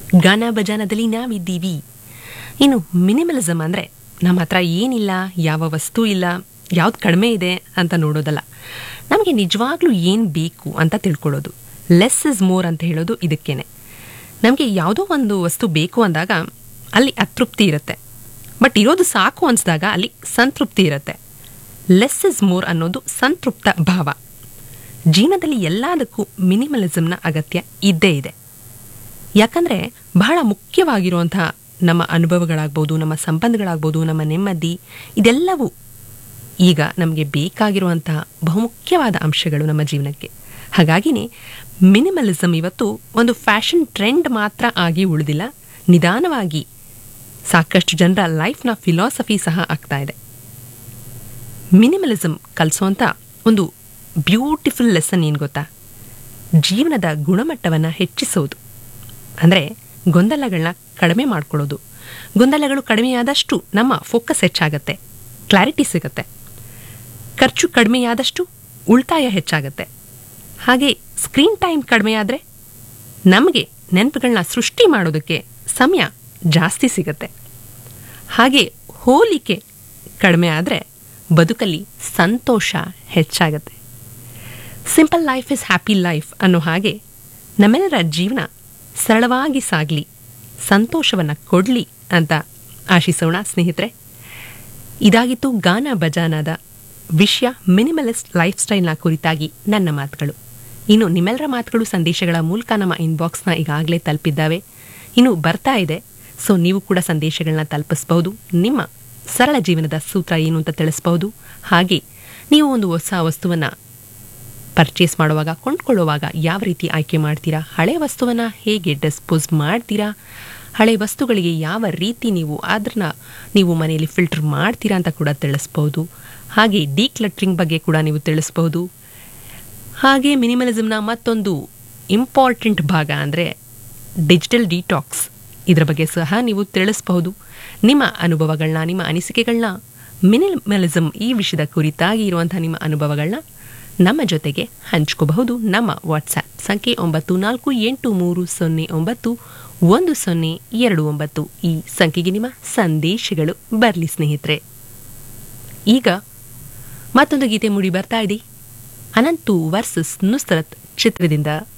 ಗಾನ ಬಜಾನದಲ್ಲಿ ನಾವಿದ್ದೀವಿ ಇನ್ನು ಮಿನಿಮಲಿಸಮ್ ಅಂದರೆ ನಮ್ಮ ಹತ್ರ ಏನಿಲ್ಲ ಯಾವ ವಸ್ತು ಇಲ್ಲ ಯಾವ್ದು ಕಡಿಮೆ ಇದೆ ಅಂತ ನೋಡೋದಲ್ಲ ನಮಗೆ ನಿಜವಾಗ್ಲೂ ಏನು ಬೇಕು ಅಂತ ತಿಳ್ಕೊಳ್ಳೋದು ಲೆಸ್ ಇಸ್ ಮೋರ್ ಅಂತ ಹೇಳೋದು ಇದಕ್ಕೇನೆ ನಮಗೆ ಯಾವುದೋ ಒಂದು ವಸ್ತು ಬೇಕು ಅಂದಾಗ ಅಲ್ಲಿ ಅತೃಪ್ತಿ ಇರುತ್ತೆ ಬಟ್ ಇರೋದು ಸಾಕು ಅನಿಸಿದಾಗ ಅಲ್ಲಿ ಸಂತೃಪ್ತಿ ಇರುತ್ತೆ ಲೆಸ್ ಇಸ್ ಮೋರ್ ಅನ್ನೋದು ಸಂತೃಪ್ತ ಭಾವ ಜೀವನದಲ್ಲಿ ಎಲ್ಲದಕ್ಕೂ ಮಿನಿಮಲಿಸಮ್ನ ಅಗತ್ಯ ಇದ್ದೇ ಇದೆ ಯಾಕಂದರೆ ಬಹಳ ಮುಖ್ಯವಾಗಿರುವಂತಹ ನಮ್ಮ ಅನುಭವಗಳಾಗ್ಬೋದು ನಮ್ಮ ಸಂಬಂಧಗಳಾಗ್ಬೋದು ನಮ್ಮ ನೆಮ್ಮದಿ ಇದೆಲ್ಲವೂ ಈಗ ನಮಗೆ ಬೇಕಾಗಿರುವಂತಹ ಬಹುಮುಖ್ಯವಾದ ಅಂಶಗಳು ನಮ್ಮ ಜೀವನಕ್ಕೆ ಹಾಗಾಗಿನೇ ಮಿನಿಮಲಿಸಮ್ ಇವತ್ತು ಒಂದು ಫ್ಯಾಷನ್ ಟ್ರೆಂಡ್ ಮಾತ್ರ ಆಗಿ ಉಳಿದಿಲ್ಲ ನಿಧಾನವಾಗಿ ಸಾಕಷ್ಟು ಜನರ ಲೈಫ್ನ ಫಿಲಾಸಫಿ ಸಹ ಆಗ್ತಾ ಇದೆ ಮಿನಿಮಲಿಸಮ್ ಕಲಿಸೋಂಥ ಒಂದು ಬ್ಯೂಟಿಫುಲ್ ಲೆಸನ್ ಏನು ಗೊತ್ತಾ ಜೀವನದ ಗುಣಮಟ್ಟವನ್ನು ಹೆಚ್ಚಿಸೋದು ಅಂದರೆ ಗೊಂದಲಗಳನ್ನ ಕಡಿಮೆ ಮಾಡ್ಕೊಳ್ಳೋದು ಗೊಂದಲಗಳು ಕಡಿಮೆಯಾದಷ್ಟು ನಮ್ಮ ಫೋಕಸ್ ಹೆಚ್ಚಾಗತ್ತೆ ಕ್ಲಾರಿಟಿ ಸಿಗುತ್ತೆ ಖರ್ಚು ಕಡಿಮೆಯಾದಷ್ಟು ಉಳಿತಾಯ ಹೆಚ್ಚಾಗತ್ತೆ ಹಾಗೆ ಸ್ಕ್ರೀನ್ ಟೈಮ್ ಕಡಿಮೆಯಾದರೆ ನಮಗೆ ನೆನಪುಗಳನ್ನ ಸೃಷ್ಟಿ ಮಾಡೋದಕ್ಕೆ ಸಮಯ ಜಾಸ್ತಿ ಸಿಗತ್ತೆ ಹಾಗೆ ಹೋಲಿಕೆ ಕಡಿಮೆ ಆದರೆ ಬದುಕಲ್ಲಿ ಸಂತೋಷ ಹೆಚ್ಚಾಗತ್ತೆ simple life is happy life ಅನ್ನೋ ಹಾಗೆ ನಮ್ಮೆಲ್ಲರ ಜೀವನ ಸರಳವಾಗಿ ಸಾಗಲಿ ಸಂತೋಷವನ್ನು ಕೊಡಲಿ ಅಂತ ಆಶಿಸೋಣ ಸ್ನೇಹಿತರೆ ಇದಾಗಿತ್ತು ಗಾನ ಬಜಾನದ ವಿಷಯ ಮಿನಿಮಲಿಸ್ಟ್ ಲೈಫ್ ಸ್ಟೈಲ್ನ ಕುರಿತಾಗಿ ನನ್ನ ಮಾತುಗಳು ಇನ್ನು ನಿಮ್ಮೆಲ್ಲರ ಮಾತುಗಳು ಸಂದೇಶಗಳ ಮೂಲಕ ನಮ್ಮ ಇನ್ಬಾಕ್ಸ್ನ ಈಗಾಗಲೇ ತಲುಪಿದ್ದಾವೆ ಇನ್ನು ಬರ್ತಾ ಇದೆ ಸೊ ನೀವು ಕೂಡ ಸಂದೇಶಗಳನ್ನ ತಲುಪಿಸ್ಬಹುದು ನಿಮ್ಮ ಸರಳ ಜೀವನದ ಸೂತ್ರ ಏನು ಅಂತ ತಿಳಿಸ್ಬಹುದು ಹಾಗೆ ನೀವು ಒಂದು ಹೊಸ ವಸ್ತುವನ್ನು ಪರ್ಚೇಸ್ ಮಾಡುವಾಗ ಕೊಂಡ್ಕೊಳ್ಳುವಾಗ ಯಾವ ರೀತಿ ಆಯ್ಕೆ ಮಾಡ್ತೀರಾ ಹಳೆ ವಸ್ತುವನ್ನು ಹೇಗೆ ಡಿಸ್ಪೋಸ್ ಮಾಡ್ತೀರಾ ಹಳೆ ವಸ್ತುಗಳಿಗೆ ಯಾವ ರೀತಿ ನೀವು ಅದನ್ನ ನೀವು ಮನೆಯಲ್ಲಿ ಫಿಲ್ಟರ್ ಮಾಡ್ತೀರಾ ಅಂತ ಕೂಡ ತಿಳಿಸ್ಬೋದು ಹಾಗೆ ಡಿಕ್ಲಟ್ರಿಂಗ್ ಬಗ್ಗೆ ಕೂಡ ನೀವು ತಿಳಿಸ್ಬೋದು ಹಾಗೆ ಮಿನಿಮಲಿಸಮ್ನ ಮತ್ತೊಂದು ಇಂಪಾರ್ಟೆಂಟ್ ಭಾಗ ಅಂದರೆ ಡಿಜಿಟಲ್ ಡಿಟಾಕ್ಸ್ ಇದರ ಬಗ್ಗೆ ಸಹ ನೀವು ತಿಳಿಸಬಹುದು ನಿಮ್ಮ ಅನುಭವಗಳನ್ನ ನಿಮ್ಮ ಅನಿಸಿಕೆಗಳನ್ನ ಮಿನಿಮಲಿಸಮ್ ಈ ವಿಷಯದ ಕುರಿತಾಗಿ ಇರುವಂಥ ನಿಮ್ಮ ಅನುಭವಗಳನ್ನ ನಮ್ಮ ಜೊತೆಗೆ ಹಂಚ್ಕೋಬಹುದು ನಮ್ಮ ವಾಟ್ಸ್ಆ್ಯಪ್ ಸಂಖ್ಯೆ ಒಂಬತ್ತು ನಾಲ್ಕು ಎಂಟು ಮೂರು ಸೊನ್ನೆ ಒಂಬತ್ತು ಒಂದು ಸೊನ್ನೆ ಎರಡು ಒಂಬತ್ತು ಈ ಸಂಖ್ಯೆಗೆ ನಿಮ್ಮ ಸಂದೇಶಗಳು ಬರಲಿ ಸ್ನೇಹಿತರೆ ಈಗ ಮತ್ತೊಂದು ಗೀತೆ ಮೂಡಿ ಬರ್ತಾ ಇದೆ ಅನಂತು ವರ್ಸಸ್ ನುಸ್ರತ್ ಚಿತ್ರದಿಂದ